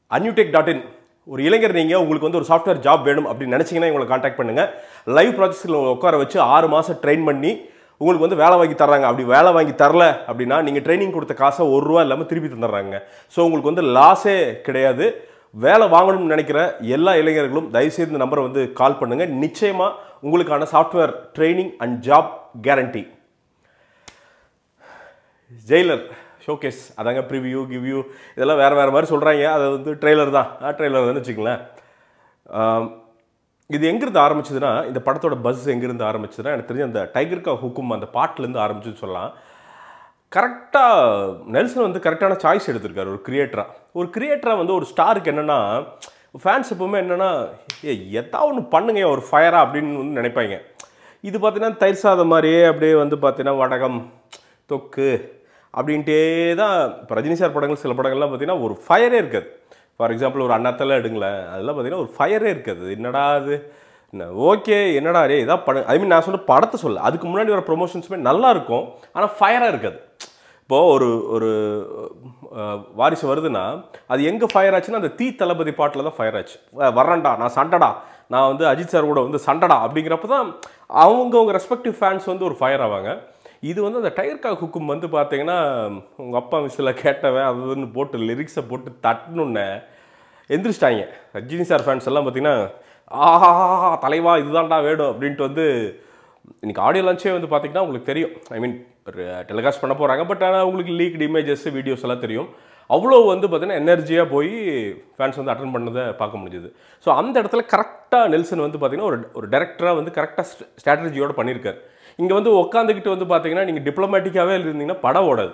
அன்யூடெக் dot in ஒரு இளைஞர் நீங்கள் உங்களுக்கு வந்து ஒரு சாஃப்ட்வேர் ஜாப் வேணும் அப்படின்னு நினச்சிங்கன்னா எங்களை காண்டாக்ட் பண்ணுங்கள் லைவ் ப்ராஜெக்ட்ஸில் உட்கார வச்சு ஆறு மாதம் ட்ரெயின் பண்ணி உங்களுக்கு வந்து வேலை வாங்கி தர்றாங்க அப்படி வேலை வாங்கி தரல அப்படின்னா நீங்கள் ட்ரைனிங் கொடுத்த காசை ஒரு ரூபா இல்லாமல் திருப்பி தந்துடுறாங்க ஸோ உங்களுக்கு வந்து லாஸே கிடையாது வேலை வாங்கணும்னு நினைக்கிற எல்லா இளைஞர்களும் தயவுசெய்து இந்த நம்பரை வந்து கால் பண்ணுங்கள் நிச்சயமாக உங்களுக்கான software training and job guarantee Jailer showcase அதாங்க ப்ரிவ்யூ கிவ்யூ இதெல்லாம் வேறு வேறு மாதிரி சொல்கிறாங்க அது வந்து ட்ரெய்லர் தான் ட்ரெய்லர் தான் வச்சுங்களேன் ஆம், இது எங்கிருந்து ஆரம்பிச்சதுன்னா இந்த படத்தோட பஸ் எங்கிருந்து ஆரம்பிச்சதுன்னா எனக்கு தெரிஞ்ச அந்த டைகர் கா ஹுக்கும் அந்த பாட்டிலேருந்து ஆரம்பிச்சுன்னு சொல்லலாம் கரெக்டாக நெல்சன் வந்து கரெக்டான சாய்ஸ் எடுத்திருக்காரு ஒரு கிரியேட்டராக ஒரு கிரியேட்டராக வந்து ஒரு ஸ்டாருக்கு என்னென்னா ஃபேன்ஸ் எப்பவுமே என்னென்னா ஏ எதா ஒன்று பண்ணுங்க ஒரு ஃபயரா அப்படின்னு வந்து நினைப்பாங்க இது பார்த்தீங்கன்னா தயிர் சாதம் மாதிரியே அப்படியே வந்து பார்த்தீங்கன்னா வடகம் தொக்கு அப்படின்ட்டே தான் இப்போ ரஜினி சார் படங்கள் சில படங்கள்லாம் பார்த்தீங்கன்னா ஒரு ஃபயரே இருக்காது ஃபார் எக்ஸாம்பிள் ஒரு அண்ணாத்தெல்லாம் எடுங்களேன் அதெல்லாம் பார்த்தீங்கன்னா ஒரு ஃபயரே இருக்காது என்னடா அது என்ன ஓகே என்னடா ரே இதான் படம் ஐ மீன் நான் சொல்ல படத்தை சொல்ல அதுக்கு முன்னாடி வர ப்ரொமோஷன்ஸுமே நல்லா இருக்கும் ஆனால் ஃபயராக இருக்காது இப்போது ஒரு ஒரு அஹ், வாரிசு வருதுன்னா அது எங்கே ஃபயர் ஆச்சுன்னா அந்த தீ தளபதி பாட்டில் தான் ஃபயர் ஆச்சு அஹ், வர்றேன்டா நான் சண்டடா நான் வந்து அஜித் சார் கூட வந்து சண்டடா அப்படிங்கிறப்ப தான் அவங்கவுங்க ரெஸ்பெக்டிவ் ஃபேன்ஸ் வந்து ஒரு ஃபயர் ஆவாங்க இது வந்து அந்த டயர் கா ஹுக்கும் வந்து பார்த்தீங்கன்னா உங்கள் அப்பா மிஸ்ஸில் கேட்டவன் அது வந்து போட்டு லிரிக்ஸை போட்டு தட்டணுன்னே எந்திரிச்சிட்டாங்க ரஜினி சார் ஃபேன்ஸ் எல்லாம் பார்த்தீங்கன்னா ஆஹா தலைவா இதுதான்டா வேணும் அப்படின்ட்டு வந்து இன்னைக்கு ஆடியோ லான்ச்சே வந்து பார்த்தீங்கன்னா உங்களுக்கு தெரியும் ஐ மீன் டெலிகாஸ்ட் பண்ண போகிறாங்க பட் ஆனால் உங்களுக்கு லீக்டு இமேஜஸ் வீடியோஸ் எல்லாம் தெரியும் அவ்வளோ வந்து பார்த்தீங்கன்னா எனர்ஜியாக போய் ஃபேன்ஸ் வந்து அட்டன் பண்ணதை பார்க்க முடிஞ்சுது ஸோ அந்த இடத்துல கரெக்டாக நெல்சன் வந்து பார்த்தீங்கன்னா ஒரு ஒரு டேரக்டராக வந்து கரெக்டாக ஸ்ட்ராட்டஜியோட பண்ணியிருக்காரு இங்கே வந்து உட்காந்துக்கிட்டு வந்து பார்த்தீங்கன்னா நீங்கள் டிப்ளமேட்டிக்காகவே இருந்தீங்கன்னா படம் ஓடாது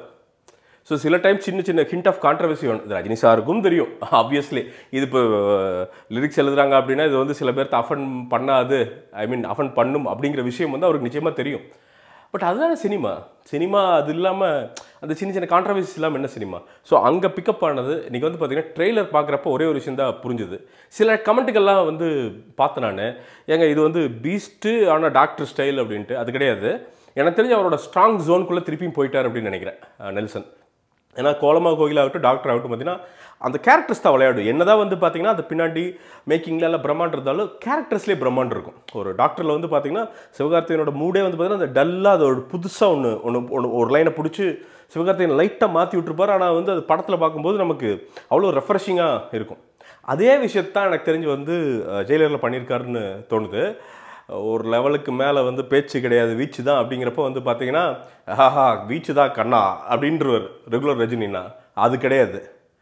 ஸோ சில டைம் சின்ன சின்ன ஹிண்ட் ஆஃப் கான்ட்ரவர்சி வேணும் இது ரஜினி சாருக்கும் தெரியும் ஆப்வியஸ்லி இது இப்போ லிரிக்ஸ் எழுதுறாங்க அப்படின்னா இது வந்து சில பேர்த்து அஃபன் பண்ணாது ஐ மீன் அஃபன் பண்ணும் அப்படிங்கிற விஷயம் வந்து அவருக்கு நிச்சயமாக தெரியும் பட் அதுதானே சினிமா சினிமா அது இல்லாமல் அந்த சின்ன சின்ன கான்ட்ரவர்சி இல்லாமல் என்ன சினிமா ஸோ அங்கே பிக்கப் ஆனது இன்றைக்கி வந்து பார்த்தீங்கன்னா ட்ரெய்லர் பார்க்குறப்ப ஒரே ஒரு விஷயம் தான் புரிஞ்சுது சில கமெண்ட்டுகள்லாம் வந்து பார்த்தேன் நான் ஏங்க இது வந்து பீஸ்ட்டு ஆனால் டாக்டர் ஸ்டைல் அப்படின்ட்டு அது கிடையாது எனக்கு தெரிஞ்சு அவரோட ஸ்ட்ராங் ஜோனுக்குள்ளே திருப்பியும் போயிட்டார் அப்படின்னு நினைக்கிறேன் அஹ் நெல்சன் ஏன்னா கோலமா கோகிலாகட்டும் டாக்டர் ஆகட்டும் பார்த்தீங்கன்னா அந்த கேரக்டர்ஸ் தான் விளையாடும் என்னதான் வந்து பார்த்தீங்கன்னா அது பின்னாடி மேக்கிங்கில் எல்லாம் பிரம்மாண்டம் இருந்தாலும் கேரக்டர்ஸ்லேயே பிரம்மாண்டம் இருக்கும் ஒரு டாக்டரில் வந்து பார்த்தீங்கன்னா சிவகார்த்திகனோட மூடே வந்து பார்த்தீங்கன்னா அந்த டல்லாக அது ஒரு புதுசாக ஒன்று ஒன்று ஒன்று ஒரு லைனை பிடிச்சி சிவகார்த்திகன் லைட்டாக மாற்றி விட்டுருப்பார் ஆனால் வந்து அது படத்தில் பார்க்கும்போது நமக்கு அவ்வளோ ரெஃப்ரெஷிங்காக இருக்கும் அதே விஷயத்தான் எனக்கு தெரிஞ்சு வந்து ஜெயிலரில் பண்ணியிருக்காருன்னு தோணுது ஒரு லெவலுக்கு மேலே வந்து பேச்சு கிடையாது வீச்சு தான் அப்படிங்கிறப்ப வந்து பார்த்தீங்கன்னா ஆஹா வீச்சு தான் கண்ணா அப்படின்றவர் ரெகுலர் ரஜினினா அது கிடையாது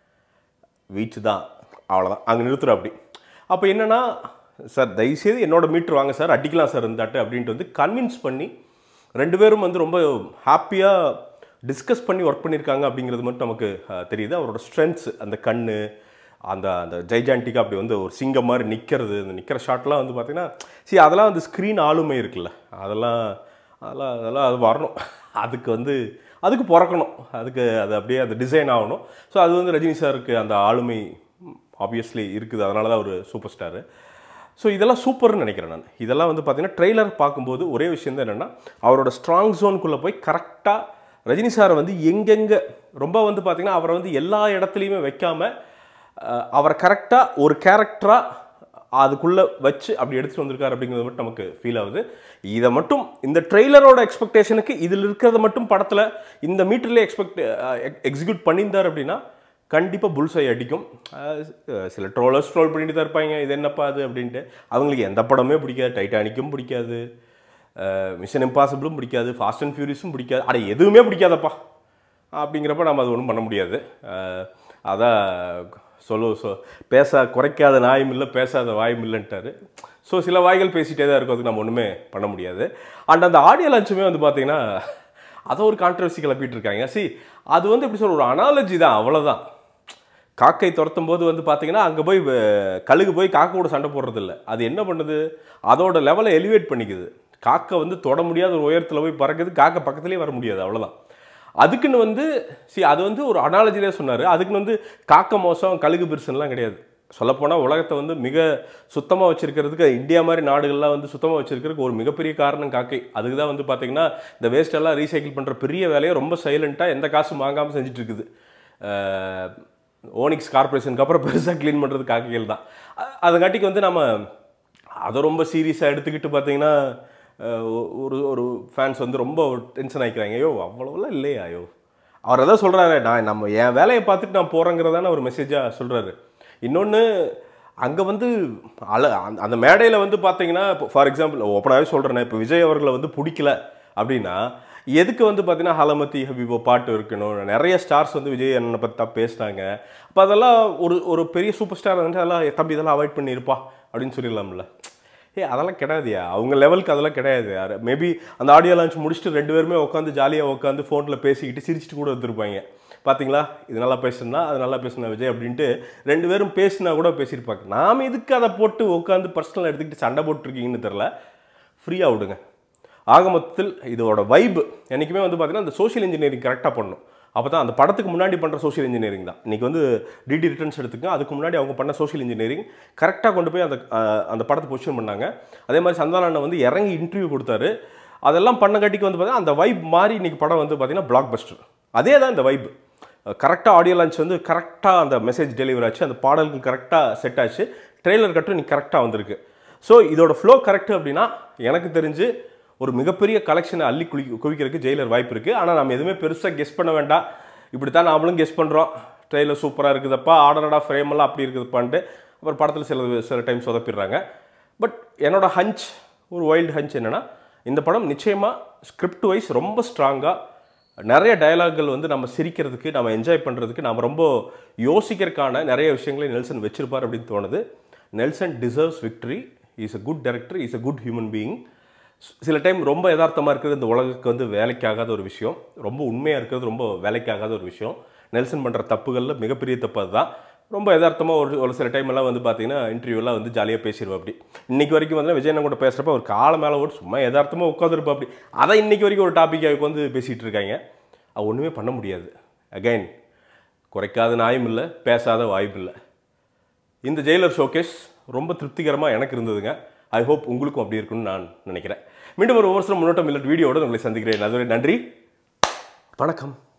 வீச்சு தான் அவ்வளோதான் அங்கே நிறுத்துற அப்படி அப்போ என்னன்னா சார் தயவுசெய்து என்னோட மீட்ரு வாங்க சார் அடிக்கலாம் சார் இருந்தாட்டு அப்படின்ட்டு வந்து கன்வின்ஸ் பண்ணி ரெண்டு பேரும் வந்து ரொம்ப ஹாப்பியாக டிஸ்கஸ் பண்ணி ஒர்க் பண்ணியிருக்காங்க அப்படிங்கிறது மட்டும் நமக்கு அஹ், தெரியுது அவரோட ஸ்ட்ரென்த்ஸ் அந்த கண் அந்த அந்த ஜெய்ஜான்டிக்காக அப்படி வந்து ஒரு சிங்கம் மாதிரி நிற்கிறது அந்த நிற்கிற ஷாட்லாம் வந்து பார்த்தீங்கன்னா சரி அதெல்லாம் வந்து ஸ்க்ரீன் ஆளுமை இருக்குல்ல அதெல்லாம் அதெல்லாம் அதெல்லாம் அது வரணும் அதுக்கு வந்து அதுக்கு பிறக்கணும் அதுக்கு அது அப்படியே அந்த டிசைன் ஆகணும் ஸோ அது வந்து ரஜினி சாருக்கு அந்த ஆளுமை ஆப்வியஸ்லி இருக்குது அதனால தான் ஒரு சூப்பர் ஸ்டாரு ஸோ இதெல்லாம் சூப்பர்னு நினைக்கிறேன் நான் இதெல்லாம் வந்து பார்த்தீங்கன்னா ட்ரெய்லர் பார்க்கும்போது ஒரே விஷயம் தான் என்னென்னா அவரோட ஸ்ட்ராங் ஜோனுக்குள்ளே போய் கரெக்டாக ரஜினி சாரை வந்து எங்கெங்கே ரொம்ப வந்து பார்த்தீங்கன்னா அவரை வந்து எல்லா இடத்துலையுமே வைக்காமல் அஹ், அவரை கரெக்டாக ஒரு கேரக்டராக அதுக்குள்ளே வச்சு அப்படி எடுத்துகிட்டு வந்திருக்காரு அப்படிங்கிறது மட்டும் நமக்கு ஃபீல் ஆகுது இதை மட்டும் இந்த ட்ரெய்லரோட எக்ஸ்பெக்டேஷனுக்கு இதில் இருக்கிறத மட்டும் படத்தில் இந்த மீட்டர்லேயே எக்ஸ்பெக்ட் எக்ஸிக்யூட் பண்ணியிருந்தார் அப்படின்னா கண்டிப்பாக புல்சை அடிக்கும் அஹ் சில ட்ரோலர்ஸ் ட்ரோல் பண்ணிட்டு தான் இருப்பாங்க இது என்னப்பா அது அப்படின்ட்டு அவங்களுக்கு எந்த படமே பிடிக்காது டைட்டானிக்கும் பிடிக்காது மிஷன் இம்பாசிபிளும் பிடிக்காது ஃபாஸ்ட் அண்ட் ஃபியூரியஸும் பிடிக்காது அட எதுவுமே பிடிக்காதப்பா அப்படிங்கிறப்ப நம்ம அது ஒன்றும் பண்ண முடியாது அஹ் அதான் சொல்லு சொ பேச குறைக்காத நாயும் இல்லை பேசாத வாயும் இல்லைன்ட்டாரு ஸோ சில வாய்கள் பேசிகிட்டே தான் இருக்கும் அதுக்கு நம்ம ஒன்றுமே பண்ண முடியாது அண்ட் அந்த ஆடியோ லான்ச்சுமே வந்து பார்த்தீங்கன்னா அதை ஒரு கான்ட்ரவர்சி கிளப்பிட்டு இருக்காங்க சி அது வந்து எப்படி சொல்ற ஒரு அனாலஜி தான் அவ்வளோதான் காக்கை துரத்தும் போது வந்து பார்த்தீங்கன்னா அங்கே போய் வ- கழுகு போய் காக்கை கூட சண்டை போடுறது இல்ல அது என்ன பண்ணுது அதோட லெவலை எலிவேட் பண்ணிக்குது காக்கை வந்து தொட முடியாத ஒரு உயரத்தில் போய் பறக்குது காக்கை பக்கத்துலேயே வர முடியாது அவ்வளோதான் அதுக்குன்னு வந்து சி அது வந்து ஒரு அனாலஜிலே சொன்னார் அதுக்குன்னு வந்து காக்கை மோசம் கழுகு பெருசுலாம் கிடையாது சொல்லப்போனால் உலகத்தை வந்து மிக சுத்தமாக வச்சிருக்கிறதுக்கு இந்தியா மாதிரி நாடுகள்லாம் வந்து சுத்தமாக வச்சிருக்கிறதுக்கு ஒரு மிகப்பெரிய காரணம் காக்கை அதுக்கு தான் வந்து பார்த்தீங்கன்னா இந்த வேஸ்ட் எல்லாம் ரீசைக்கிள் பண்ணுற பெரிய வேலையை ரொம்ப சைலண்ட்டாக எந்த காசும் வாங்காமல் செஞ்சுட்டு இருக்குது அஹ் ஓனிக்ஸ் கார்பரேஷனுக்கு அப்புறம் பெருசாக க்ளீன் பண்ணுறது காக்கைகள் தான் அ- அதுங்காட்டிக்கு வந்து நம்ம அதை ரொம்ப சீரியஸாக எடுத்துக்கிட்டு பார்த்தீங்கன்னா அஹ், ஒ- ஒரு ஒரு ஃபேன்ஸ் வந்து ரொம்ப டென்ஷன் ஆகிக்கிறாங்க ஐயோ அவ்வளோலாம் இல்லையா ஐயோ அவர் அதான் சொல்கிறாரு நான் நம்ம என் வேலையை பார்த்துட்டு நான் போகிறேங்கிறதான ஒரு மெசேஜாக சொல்கிறாரு இன்னொன்று அங்கே வந்து அல அந்த- அந்த மேடையில் வந்து பார்த்தீங்கன்னா ஃபார் எக்ஸாம்பிள் ஓப்பனாகவே சொல்கிறேன் இப்போ விஜய் அவர்களை வந்து பிடிக்கல அப்படின்னா எதுக்கு வந்து பார்த்தீங்கன்னா ஹலமதி ஹபீபோ பாட்டு இருக்கணும் நிறைய ஸ்டார்ஸ் வந்து விஜய் அண்ணனை பற்றி தான் பேசினாங்க அப்போ அதெல்லாம் ஒரு ஒரு பெரிய சூப்பர் ஸ்டார் வந்து அதெல்லாம் "ஏய், தம்பி இதெல்லாம் அவாய்ட் பண்ணியிருப்பா அப்படின்னு சொல்லிடலாம்ல ஏ அதெல்லாம் கிடையாதுயா அவங்க லெவலுக்கு அதெல்லாம் கிடையாது மேபி அந்த ஆடியோ லான்ச் முடிச்சுட்டு ரெண்டு பேருமே உட்காந்து ஜாலியாக உட்காந்து ஃபோனில் பேசிக்கிட்டு சிரிச்சிட்டு கூட வந்துருப்பாங்க பார்த்தீங்களா இது நல்லா பேசுனா அது நல்லா பேசுனா விஜய் அப்படின்ட்டு ரெண்டு பேரும் பேசினா கூட பேசியிருப்பாங்க நாம் எதுக்கு அதை போட்டு உட்காந்து பர்சனலாக எடுத்துக்கிட்டு சண்டை போட்டிருக்கீங்கன்னு தெரில ஃப்ரீயாக விடுங்க ஆக மொத்தத்தில் இதோட வைப் என்றைக்குமே வந்து பார்த்தீங்கன்னா அந்த சோஷியல் இன்ஜினியரிங் கரெக்டாக பண்ணணும் அப்போ தான் அந்த படத்துக்கு முன்னாடி பண்ணுற சோஷியல் இன்ஜினியரிங் தான் இன்றைக்கி வந்து டிடி ரிட்டர்ன்ஸ் எடுத்துக்கங்க அதுக்கு முன்னாடி அவங்க பண்ண சோஷியல் இன்ஜினியரிங் கரெக்டாக கொண்டு போய் அந்த அஹ், அந்த படத்தை பொசிஷன் பண்ணாங்க அதே மாதிரி சந்தான அண்ணன் வந்து இறங்கி இன்டர்வியூ கொடுத்தாரு அதெல்லாம் பண்ண கட்டிக்கு வந்து பார்த்தீங்கன்னா அந்த வைப் மாதிரி இன்னைக்கு படம் வந்து பார்த்தீங்கன்னா பிளாக் பஸ்டர் அதே தான் இந்த வைப் கரெக்டாக ஆடியோ லான்ச் வந்து கரெக்டாக அந்த மெசேஜ் டெலிவரி ஆச்சு அந்த பாடல்கள் கரெக்டாக செட் ஆச்சு ட்ரெய்லர் கட்டும் இன்னைக்கு கரெக்டாக வந்திருக்கு ஸோ இதோட ஃப்ளோ கரெக்ட் அப்படின்னா எனக்கு தெரிஞ்சு ஒரு மிகப்பெரிய கலெக்ஷனை அள்ளி குளி குவிக்கிறதுக்கு ஜெயிலர் வாய்ப்பு இருக்குது ஆனால் நம்ம எதுவுமே பெருசாக கெஸ் பண்ண வேண்டாம் இப்படி தான் நாமளும் கெஸ் பண்ணுறோம் ட்ரெயிலர் சூப்பராக இருக்குதப்பா ஆர்டரடா ஃப்ரேம் எல்லாம் அப்படி இருக்குதுப்பான்ட்டு அப்புறம் படத்தில் சில சில டைம் சொதப்பிடுறாங்க பட் என்னோட ஹஞ்ச் ஒரு வைல்டு ஹஞ்ச் என்னென்னா இந்த படம் நிச்சயமாக ஸ்கிரிப்ட் வைஸ் ரொம்ப ஸ்ட்ராங்காக நிறைய டயலாக்கள் வந்து நம்ம சிரிக்கிறதுக்கு நம்ம என்ஜாய் பண்ணுறதுக்கு நம்ம ரொம்ப யோசிக்கிறதுக்கான நிறைய விஷயங்களை நெல்சன் வச்சிருப்பார் அப்படின்னு தோணுது Nelson deserves victory is a good director is a good human being சில டைம் ரொம்ப யதார்த்தமாக இருக்கிறது இந்த உலகுக்கு வந்து வேலைக்காகாத ஒரு விஷயம் ரொம்ப உண்மையாக இருக்கிறது ரொம்ப வேலைக்காகாத ஒரு விஷயம் நெல்சன் பண்ணுற தப்புகளில் மிகப்பெரிய தப்பு அதுதான் ரொம்ப யதார்த்தமாக ஒரு ஒரு சில டைம் எல்லாம் வந்து பார்த்தீங்கன்னா இன்டர்வியூலாம் வந்து ஜாலியாக பேசிடுவா அப்படி இன்னைக்கு வரைக்கும் வந்து விஜயன் கூட பேசுகிறப்ப ஒரு காலை மேலே ஓட்டு சும்மா யதார்த்தமாக உட்காந்துருப்பா அப்படி அதை இன்னைக்கு வரைக்கும் ஒரு டாப்பிக்காக வந்து பேசிகிட்டு இருக்காங்க அது ஒன்றுமே பண்ண முடியாது அகைன் குறைக்காத நாயும் இல்லை பேசாத வாய்ப்பு இல்லை இந்த ஜெயிலர் ஷோகேஸ் ரொம்ப திருப்திகரமாக எனக்கு இருந்ததுங்க ஐ ஹோப் உங்களுக்கும் அப்படி இருக்கும்னு நான் நினைக்கிறேன் மீண்டும் ஒரு விமர்சனம் முன்னோட்டம் இல்லை வீடியோட உங்களை சந்திக்கிறேன் அதுவரை நன்றி வணக்கம்